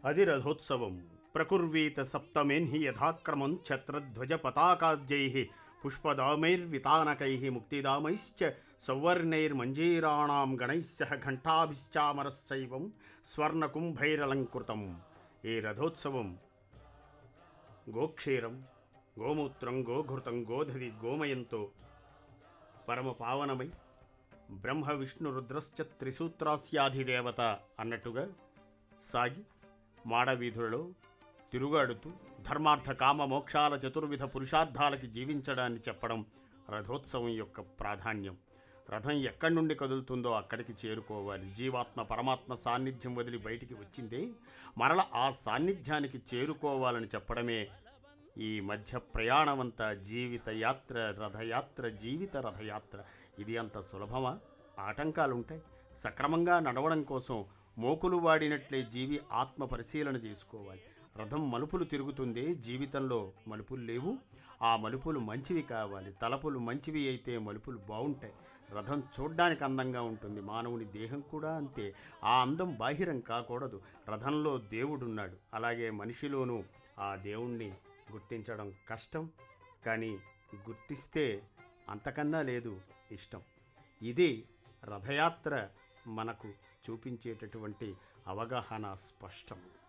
అది రథోత్సవం ప్రకుర్వీత సప్తమేన్హి యథాక్రమం ఛత్రధ్వజ పతాకాద్యై పుష్పదామైర్వితానకై ముక్తిదామైశ్చ సౌవర్ణైర్మంజీరాణాం గణైశ్చ ఘంటాభిశ్చామరశైవం స్వర్ణకుంభైరలంకృతం ఈ రథోత్సవం గోక్షీరం గోమూత్రం గోఘృతం గోధది గోమయంతో పరమ పావనమై బ్రహ్మ విష్ణు రుద్రశ్చ త్రిసూత్రాస్యాధిదేవత అన్నట్టుగా సాగి మాడవీధులలో తిరుగాడుతూ ధర్మార్థ కామ మోక్షాల చతుర్విధ పురుషార్థాలకి జీవించడాన్ని చెప్పడం రథోత్సవం యొక్క ప్రాధాన్యం రథం ఎక్కడి నుండి కదులుతుందో అక్కడికి చేరుకోవాలి జీవాత్మ పరమాత్మ సాన్నిధ్యం వదిలి బయటికి వచ్చిందే మరల ఆ సాన్నిధ్యానికి చేరుకోవాలని చెప్పడమే ఈ మధ్య ప్రయాణమంతా జీవిత యాత్ర రథయాత్ర జీవిత రథయాత్ర ఇది అంత సులభమా ఆటంకాలుంటాయి సక్రమంగా నడవడం కోసం మోకులు వాడినట్లే జీవి ఆత్మ పరిశీలన చేసుకోవాలి రథం మలుపులు తిరుగుతుందే జీవితంలో మలుపులు లేవు ఆ మలుపులు మంచివి కావాలి తలపులు మంచివి అయితే మలుపులు బాగుంటాయి రథం చూడ్డానికి అందంగా ఉంటుంది మానవుని దేహం కూడా అంతే ఆ అందం బాహిరం కాకూడదు రథంలో దేవుడున్నాడు అలాగే మనిషిలోనూ ఆ దేవుణ్ణి గుర్తించడం కష్టం కానీ గుర్తిస్తే అంతకన్నా లేదు ఇష్టం ఇది రథయాత్ర మనకు చూపించేటటువంటి అవగాహన స్పష్టం